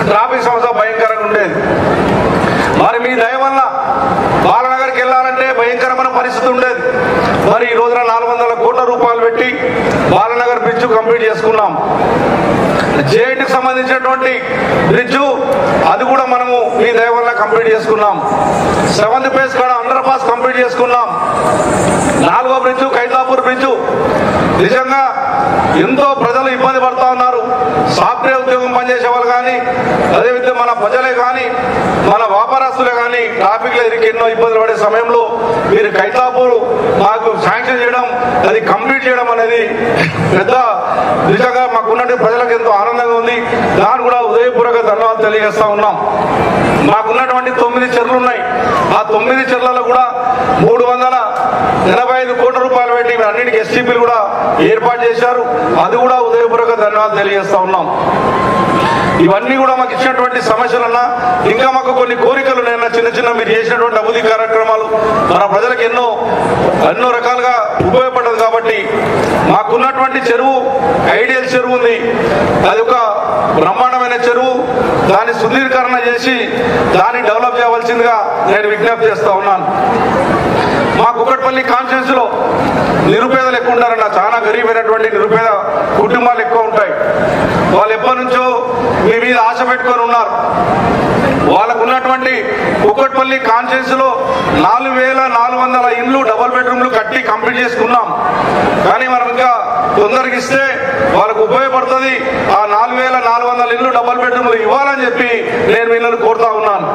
traffic సమస్య భయంకరంగా ఉండేది మరి మీ దయ వల్ల బాలనగర్కి వెళ్ళాలంటే భయంకరమైన పరిస్థితి ఉండేది మరి ఈ రోజున నాలుగు వందల కోట్ల రూపాయలు పెట్టి బాలనగర్ బ్రిడ్జ్ కంప్లీట్ చేసుకున్నాం జేఐటికి సంబంధించినటువంటి బ్రిడ్జ్ అది కూడా మనము మీ దయ వల్ల కంప్లీట్ చేసుకున్నాం సెవెంత్ ఫేజ్ కాడ అండర్ పాస్ కంప్లీట్ చేసుకున్నాం నాలుగో బ్రిడ్జ్ కైతాపూర్ బ్రిడ్జ్ నిజంగా ఎంతో ప్రజలు ఇబ్బంది పడతా ఉన్నారు సాఫ్ట్వేర్ ఉద్యోగం పనిచేసే వాళ్ళు కానీ అదేవిధంగా మన ప్రజలే కానీ మన వ్యాపారస్తులే కానీ ట్రాఫిక్ లో ఇరికి ఎన్నో ఇబ్బందులు పడే సమయంలో మీరు కైతాపూర్ మాకు శాంక్షన్ చేయడం అది కంప్లీట్ చేయడం అనేది పెద్ద నిజంగా మాకున్నటువంటి ప్రజలకు ఎంతో ఆనందంగా ఉంది దాని కూడా ఉదయపూర్వక ధన్యవాదాలు తెలియజేస్తా ఉన్నాం మాకున్నటువంటి తొమ్మిది చెర్లు ఉన్నాయి ఆ తొమ్మిది చెర్లలో కూడా మూడు వందల ఎనభై ఐదు కోట్ల రూపాయలు పెట్టి అన్నిటికీ ఎస్టీపీలు కూడా ఏర్పాటు చేశారు అది కూడా ఉదయపూర్వక ధన్యవాదాలు తెలియజేస్తా ఉన్నాం ఇవన్నీ కూడా మాకు ఇచ్చినటువంటి సమస్యలన్నా ఇంకా మాకు కొన్ని కోరికలు నేను చిన్న చిన్న మీరు చేసినటువంటి అభివృద్ధి కార్యక్రమాలు మన ప్రజలకు ఎన్నో ఎన్నో రకాలుగా ఉపయోగపడ్డది కాబట్టి మాకున్నటువంటి చెరువు ఐడియల్ చెరువు ఉంది అది ఒక బ్రహ్మాండమైన చెరువు దాన్ని సుందరీకరణ చేసి దాన్ని డెవలప్ చేయవలసిందిగా నేను విజ్ఞప్తి చేస్తా ఉన్నాను మా కుక్కట్పల్లి కాన్ఫరెన్స్ లో నిరుపేదలు ఎక్కువ ఉంటారన్న చాలా గరీబైనటువంటి నిరుపేద కుటుంబాలు ఎక్కువ ఉంటాయి వాళ్ళు ఎప్పటి నుంచో మీ మీద ఆశ పెట్టుకొని ఉన్నారు వాళ్ళకు ఉన్నటువంటి కుక్కట్పల్లి కాన్ఫరెన్స్ లో నాలుగు వేల నాలుగు వందల ఇండ్లు డబుల్ బెడ్రూమ్లు కట్టి కంప్లీట్ చేసుకున్నాం కానీ మనం ఇంకా తొందరగా ఇస్తే వాళ్ళకు ఉపయోగపడుతుంది ఆ నాలుగు వేల నాలుగు వందల ఇల్లు డబుల్ బెడ్రూమ్లు ఇవ్వాలని చెప్పి నేను వీళ్ళని కోరుతా ఉన్నాను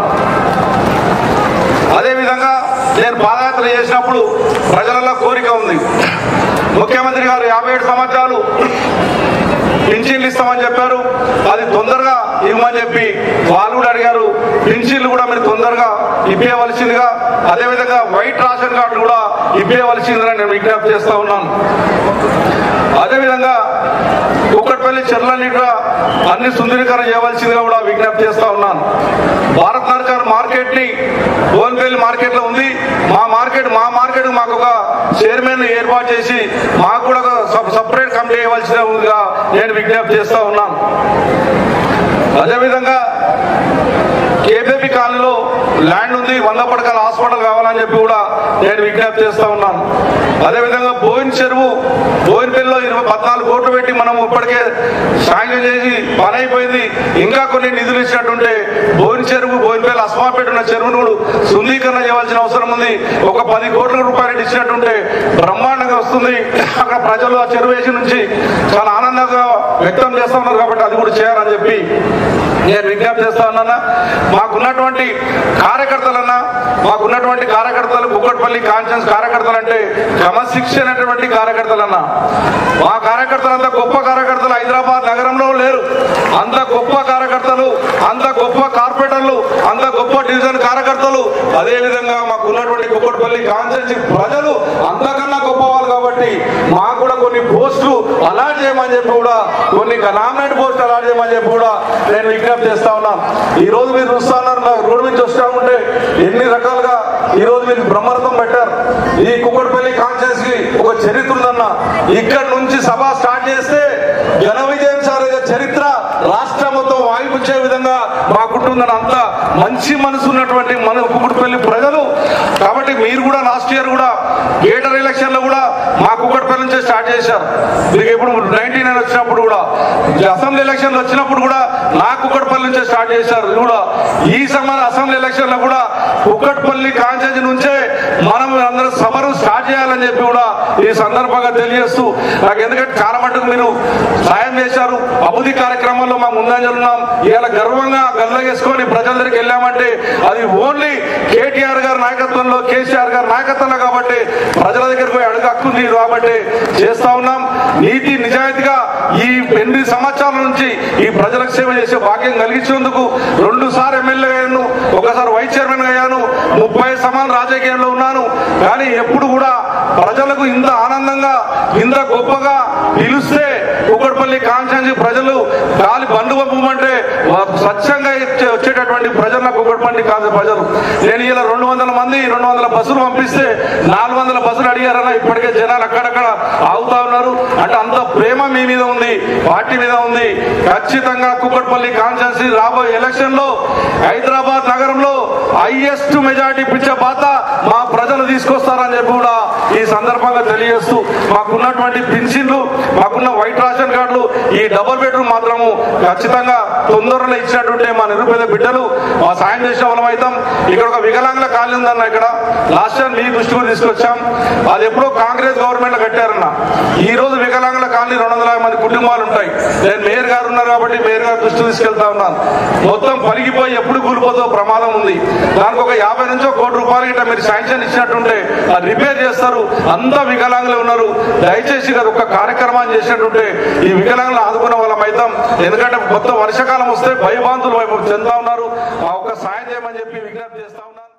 అదేవిధంగా నేను పాదయాత్ర చేసినప్పుడు ప్రజలలో కోరిక ఉంది ముఖ్యమంత్రి గారు యాభై ఏడు సంవత్సరాలు పింఛన్లు ఇస్తామని చెప్పారు అది తొందరగా ఇవ్వమని చెప్పి వాళ్ళు కూడా అడిగారు పింఛన్లు కూడా మీరు తొందరగా ఇప్పేయవలసిందిగా అదేవిధంగా వైట్ రేషన్ కార్డు కూడా ఇప్పేయవలసిందిగా నేను విజ్ఞప్తి చేస్తా ఉన్నాను అదేవిధంగా కుక్కట్పల్లి చెర్లన్నీ కూడా అన్ని సుందరీకరణ చేయవలసిందిగా కూడా విజ్ఞప్తి చేస్తా ఉన్నాను భారత్ నర్కర్ మార్కెట్ ని బోన్పల్లి మార్కెట్ లో ఉంది మా మార్కెట్ మా మార్కెట్ మాకు ఒక చైర్మన్ ఏర్పాటు చేసి మాకు కూడా ఒక సపరేట్ కమిటీ ఇవ్వాల్సిందిగా నేను విజ్ఞప్తి చేస్తా ఉన్నాను అదేవిధంగా కేబీపీ కాలనీలో ల్యాండ్ ఉంది వంద పడకల హాస్పిటల్ కావాలని చెప్పి కూడా నేను విజ్ఞప్తి చేస్తా ఉన్నాను అదేవిధంగా బోయిన్ చెరువు బోయినపల్లిలో ఇరవై పద్నాలుగు కోట్లు పెట్టి మనం ఇప్పటికే శాంక్షన్ చేసి పని అయిపోయింది ఇంకా కొన్ని నిధులు ఇచ్చినట్టుంటే బోయిన చెరువు బోయినపల్లి అస్మాపేట ఉన్న చెరువును కూడా శుద్ధీకరణ చేయవలసిన అవసరం ఉంది ఒక పది కోట్ల రూపాయలు ఇచ్చినట్టుంటే బ్రహ్మాండంగా వస్తుంది అక్కడ ప్రజలు ఆ చెరువు వేసి నుంచి చాలా ఆనందంగా వ్యక్తం చేస్తా ఉన్నారు కాబట్టి అది కూడా చేయాలని చెప్పి నేను విజ్ఞప్తి చేస్తా ఉన్నానా మాకున్నటువంటి కార్యకర్తలన్నా మాకున్నటువంటి కార్యకర్తలు కుక్కట్పల్లి కాన్షన్స్ కార్యకర్తలు అంటే క్రమశిక్షణ అనేటువంటి కార్యకర్తలన్నా మా కార్యకర్తలు అంత గొప్ప కార్యకర్తలు హైదరాబాద్ నగరంలో లేరు అంత గొప్ప కార్యకర్తలు అంత గొప్ప కార్పొరేటర్లు అంత గొప్ప డివిజన్ కార్యకర్తలు అదే విధంగా మాకు ఉన్నటువంటి కుక్కట్పల్లి కాన్స్టెన్సీ ప్రజలు అంతకన్నా గొప్ప వాళ్ళు కాబట్టి మాకు కూడా కొన్ని పోస్టులు అలాట్ చేయమని చెప్పి కూడా కొన్ని నామినేట్ పోస్టులు అలాట్ చేయమని చెప్పి కూడా నేను విజ్ఞప్తి చేస్తా ఉన్నాను ఈ రోజు మీరు చూస్తా ఉన్నారు నాకు రోడ్డు నుంచి వస్తా ఉంటే ఎన్ని రకాలుగా ఈ రోజు మీరు బ్రహ్మరథం పెట్టారు ఈ కుక్కడపల్లి కాన్షియస్ కి ఒక చరిత్ర ఉందన్న ఇక్కడ నుంచి సభ స్టార్ట్ చేస్తే ఘన విజయం సార్ చరిత్ర రాష్ట్రం మొత్తం వాయిపుచ్చే విధంగా మాకుంటుందని అంత మంచి మనసు ఉన్నటువంటి మన కుక్కడపల్లి ప్రజలు కాబట్టి మీరు కూడా లాస్ట్ ఇయర్ కూడా గేటర్ ఎలక్షన్ లో కూడా మా కుక్కడపల్లి నుంచే స్టార్ట్ చేశారు మీకు ఇప్పుడు నైన్టీ నైన్ వచ్చినప్పుడు కూడా అసెంబ్లీ ఎలక్షన్లు వచ్చినప్పుడు కూడా నా కుక్కడపల్లి నుంచే స్టార్ట్ చేశారు ఇది కూడా ఈ సమాన అసెంబ్లీ ఎలక్షన్ లో కూడా కుక్కట్పల్లి కాన్స్టెన్సీ నుంచే మనం అందరూ సభను స్టార్ట్ చేయాలని చెప్పి కూడా ఈ సందర్భంగా తెలియజేస్తూ నాకు ఎందుకంటే చాలా మటుకు మీరు సాయం చేశారు అభివృద్ధి కార్యక్రమంలో మా ముందంజలు ఉన్నాం ఇవాళ గర్వంగా గల్ల వేసుకొని ప్రజల దగ్గరికి వెళ్ళామంటే అది ఓన్లీ కేటీఆర్ గారి నాయకత్వంలో కేసీఆర్ గారి నాయకత్వంలో కాబట్టి ప్రజల దగ్గరికి పోయి అడుగు హక్కు ఉంది కాబట్టి చేస్తా ఉన్నాం నీతి నిజాయితీగా ఈ ఎనిమిది సంవత్సరాల నుంచి ఈ ప్రజలకు సేవ చేసే భాగ్యం కలిగించేందుకు రెండు సార్లు ఎమ్మెల్యే అయ్యాను ఒకసారి వైస్ చైర్మన్ అయ్యాను ముప్పై సమాన రాజకీయాల్లో ఉన్నాను కానీ ఎప్పుడు కూడా ప్రజలకు ఇంత ఆనందంగా ఇంత గొప్పగా పిలుస్తే కుక్కడపల్లి కాన్స్టిట్యూన్సీ ప్రజలు గాలి బండు పంపమంటే వా- స్వచ్ఛంగా ఇచ్చే- వచ్చేటటువంటి ప్రజలు కుక్కడపల్లి కాదు ప్రజలు నేను ఇలా రెండు వందల మంది రెండు వందల బస్సులు పంపిస్తే నాలుగు వందల బస్సులు అడిగారన్న ఇప్పటికే జనాలు అక్కడక్కడ ఆగుతా ఉన్నారు అంటే అంత ప్రేమ మీ మీద ఉంది పార్టీ మీద ఉంది ఖచ్చితంగా కుక్కడపల్లి కాన్స్టిట్యూన్సీ రాబోయే ఎలక్షన్ లో హైదరాబాద్ నగరంలో హైయెస్ట్ మెజారిటీ పిచ్చే బాత మా ప్రజలు తీసుకొస్తారని చెప్పి కూడా ఈ సందర్భంగా తెలియజేస్తూ మాకున్నటువంటి పింఛన్లు మాకున్న వైట్ రేషన్ కార్డులు ఈ డబుల్ బెడ్రూమ్ మాత్రము ఖచ్చితంగా తొందరలో ఇచ్చినట్టుంటే మా నిరుపేద బిడ్డలు మా సాయం చేసిన వాళ్ళం అవుతాం ఇక్కడ ఒక వికలాంగుల కాలనీ ఉందన్న ఇక్కడ లాస్ట్ టైం మీ దృష్టికి తీసుకొచ్చాం అది ఎప్పుడో కాంగ్రెస్ గవర్నమెంట్ లో కట్టారన్న ఈ రోజు వికలాంగుల కాలనీ రెండు వందల యాభై మంది కుటుంబాలు ఉంటాయి నేను మేయర్ గారు ఉన్నారు కాబట్టి మేయర్ గారు దృష్టి తీసుకెళ్తా ఉన్నాను మొత్తం పలిగిపోయి ఎప్పుడు కూలిపోతో ప్రమాదం ఉంది దానికి ఒక యాభై నుంచో కోటి రూపాయలు గిట్ట మీరు శాంక్షన్ ఇచ్చినట్టుంటే అది రిపేర్ చేస్తారు అంతా వికలాంగులు ఉన్నారు దయచేసి కదా ఒక కార్యక్రమాన్ని చేసినట్టుంటే ఈ వికలాంగులు ఆదుకున్న వాళ్ళం అవుతాం ఎందుకంటే మొత్తం వర్షాకాలం వస్తే భయభాంతులు వైపు చెందుతా ఉన్నారు ఆ ఒక్క సాయం చేయమని చెప్పి విజ్ఞప్తి చేస్తా ఉన్నాను